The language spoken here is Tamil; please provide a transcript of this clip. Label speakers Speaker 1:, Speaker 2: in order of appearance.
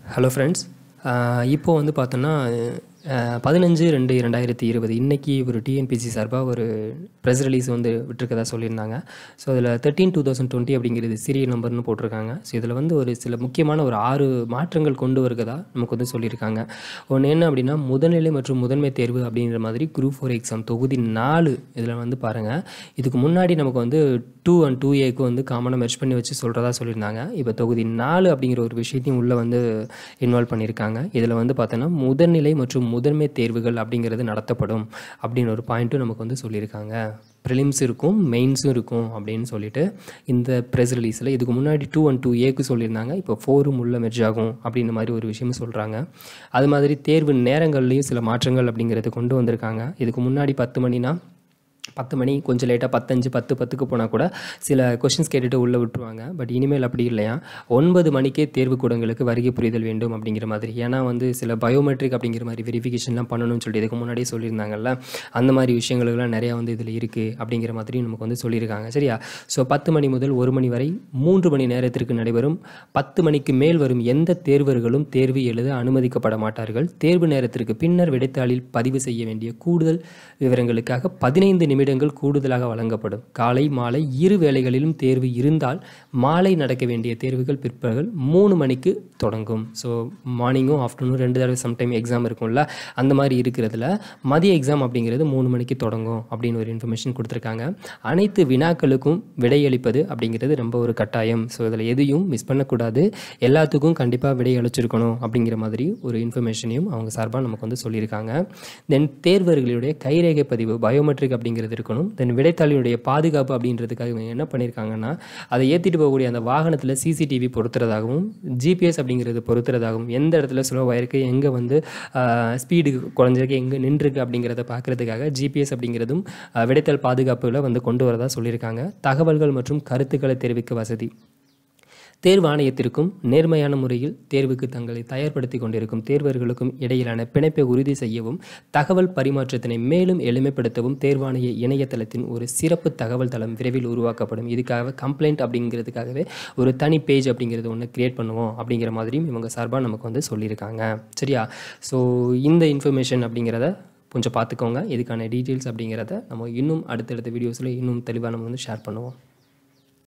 Speaker 1: ஹலோ ஃப்ரெண்ட்ஸ் இப்போது வந்து பார்த்தோன்னா பதினஞ்சு ரெண்டு ரெண்டாயிரத்தி இருபது இன்றைக்கி ஒரு டிஎன்பிசி சார்பாக ஒரு ப்ரெஸ் ரிலீஸ் வந்து விட்டுருக்கதா சொல்லியிருந்தாங்க ஸோ அதில் தேர்ட்டீன் டூ தௌசண்ட் டுவெண்ட்டி அப்படிங்கிறது சீரியல் நம்பர்னு போட்டிருக்காங்க ஸோ இதில் வந்து ஒரு சில முக்கியமான ஒரு ஆறு மாற்றங்கள் கொண்டு வருகிறதா நமக்கு வந்து சொல்லியிருக்காங்க ஒன்று என்ன அப்படின்னா முதல்நிலை மற்றும் முதன்மை தேர்வு அப்படிங்கிற மாதிரி குரூப் ஃபோர் எக்ஸாம் தொகுதி நாலு இதில் வந்து பாருங்கள் இதுக்கு முன்னாடி நமக்கு வந்து டூ அண்ட் டூ ஏக்கு வந்து காமனாக மெர்ச் பண்ணி வச்சு சொல்கிறதா சொல்லியிருந்தாங்க இப்போ தொகுதி நாலு அப்படிங்கிற ஒரு விஷயத்தையும் உள்ளே வந்து இன்வால்வ் பண்ணியிருக்காங்க இதில் வந்து பார்த்தோன்னா முதல்நிலை மற்றும் முதன்மை தேர்வுகள் அப்படிங்கிறது நடத்தப்படும் அப்படின்னு ஒரு பாயிண்ட்டும் நமக்கு வந்து சொல்லியிருக்காங்க ப்ரிலிம்ஸ் இருக்கும் மெயின்ஸும் இருக்கும் அப்படின்னு சொல்லிட்டு இந்த ப்ரெஸ் ரிலீஸில் இதுக்கு முன்னாடி டூ அண்ட் டூ ஏக்கு சொல்லியிருந்தாங்க இப்போ ஃபோரும் உள்ள மெர்ஜ் ஆகும் அப்படின்ற மாதிரி ஒரு விஷயமும் சொல்கிறாங்க அது மாதிரி தேர்வு நேரங்கள்லேயும் சில மாற்றங்கள் அப்படிங்கிறது கொண்டு வந்திருக்காங்க இதுக்கு முன்னாடி பத்து மணினா பத்து மணி கொஞ்சம் லேட்டாக பத்தஞ்சு பத்து பத்துக்கு போனால் கூட சில கொஷின்ஸ் கேட்டுட்டு உள்ளே விட்டுருவாங்க பட் இனிமேல் அப்படி இல்லையா ஒன்பது மணிக்கே தேர்வு கூடங்களுக்கு வருகை புரிதல் வேண்டும் அப்படிங்கிற மாதிரி ஏன்னா வந்து சில பயோமெட்ரிக் அப்படிங்கிற மாதிரி வெரிஃபிகேஷன்லாம் பண்ணணும்னு சொல்லிட்டு இதுக்கு முன்னாடியே சொல்லியிருந்தாங்கல்ல அந்த மாதிரி விஷயங்களுக்குலாம் நிறையா வந்து இதில் இருக்குது அப்படிங்கிற மாதிரி நமக்கு வந்து சொல்லியிருக்காங்க சரியா ஸோ பத்து மணி முதல் ஒரு மணி வரை மூன்று மணி நேரத்திற்கு நடைபெறும் பத்து மணிக்கு மேல் வரும் எந்த தேர்வர்களும் தேர்வு எழுத அனுமதிக்கப்பட மாட்டார்கள் தேர்வு நேரத்திற்கு பின்னர் விடைத்தாளில் பதிவு செய்ய வேண்டிய கூடுதல் விவரங்களுக்காக பதினைந்து நிமிடங்கள் கூடுதலாக வழங்கப்படும் காலை மாலை இரு வேளைகளிலும் தேர்வு இருந்தால் மாலை நடக்க வேண்டிய தேர்வுகள் பிற்பகல் மூணு மணிக்கு தொடங்கும் ஸோ மார்னிங்கும் ஆஃப்டர்நூன் ரெண்டு தடவை சம்டைம் எக்ஸாம் இருக்கும்ல அந்த மாதிரி இருக்கிறதுல மதிய எக்ஸாம் அப்படிங்கிறது மூணு மணிக்கு தொடங்கும் அப்படின்னு ஒரு இன்ஃபர்மேஷன் கொடுத்துருக்காங்க அனைத்து வினாக்களுக்கும் விடையளிப்பது அப்படிங்கிறது ரொம்ப ஒரு கட்டாயம் ஸோ இதில் எதையும் மிஸ் பண்ணக்கூடாது எல்லாத்துக்கும் கண்டிப்பாக விடை அளிச்சிருக்கணும் அப்படிங்கிற மாதிரி ஒரு இன்ஃபர்மேஷனையும் அவங்க சார்பாக நமக்கு வந்து சொல்லியிருக்காங்க தென் தேர்வர்களுடைய கைரேகை பதிவு பயோமெட்ரிக் அப்படிங்கிறது இருக்கணும் தென் விடைத்தாளினுடைய பாதுகாப்பு அப்படின்றதுக்காக இவங்க என்ன பண்ணியிருக்காங்கன்னா அதை ஏற்றிட்டு போகக்கூடிய அந்த வாகனத்தில் சிசிடிவி பொருத்துறதாகவும் ஜிபிஎஸ் அப்படிங்கிறது பொருத்துறதாகவும் எந்த இடத்துல ஸ்லோவாக இருக்குது எங்கே வந்து ஸ்பீடு குறைஞ்சிருக்கு எங்கே நின்றுருக்கு அப்படிங்கிறத பார்க்குறதுக்காக ஜிபிஎஸ் அப்படிங்கிறதும் ஆஹ், விடைத்தாள் பாதுகாப்பில் வந்து கொண்டு வரதா சொல்லியிருக்காங்க தகவல்கள் மற்றும் கருத்துக்களை தெரிவிக்க வசதி தேர்வு ஆணையத்திற்கும் நேர்மையான முறையில் தேர்வுக்கு தங்களை தயார்படுத்தி கொண்டிருக்கும் தேர்வர்களுக்கும் இடையிலான பிணைப்பை உறுதி செய்யவும் தகவல் பரிமாற்றத்தினை மேலும் எளிமைப்படுத்தவும் தேர்வாணைய இணையதளத்தின் ஒரு சிறப்பு தகவல் தளம் விரைவில் உருவாக்கப்படும் இதுக்காக கம்ப்ளைண்ட் அப்படிங்கிறதுக்காகவே ஒரு தனி பேஜ் அப்படிங்கிறது ஒன்று கிரியேட் பண்ணுவோம் அப்படிங்கிற மாதிரியும் இவங்க சார்பாக நமக்கு வந்து சொல்லியிருக்காங்க சரியா ஸோ இந்த இன்ஃபர்மேஷன் அப்படிங்கிறத கொஞ்சம் பார்த்துக்கோங்க இதுக்கான டீட்டெயில்ஸ் அப்படிங்கிறத நம்ம இன்னும் அடுத்தடுத்த வீடியோஸில் இன்னும் தெளிவாக நம்ம வந்து ஷேர் பண்ணுவோம்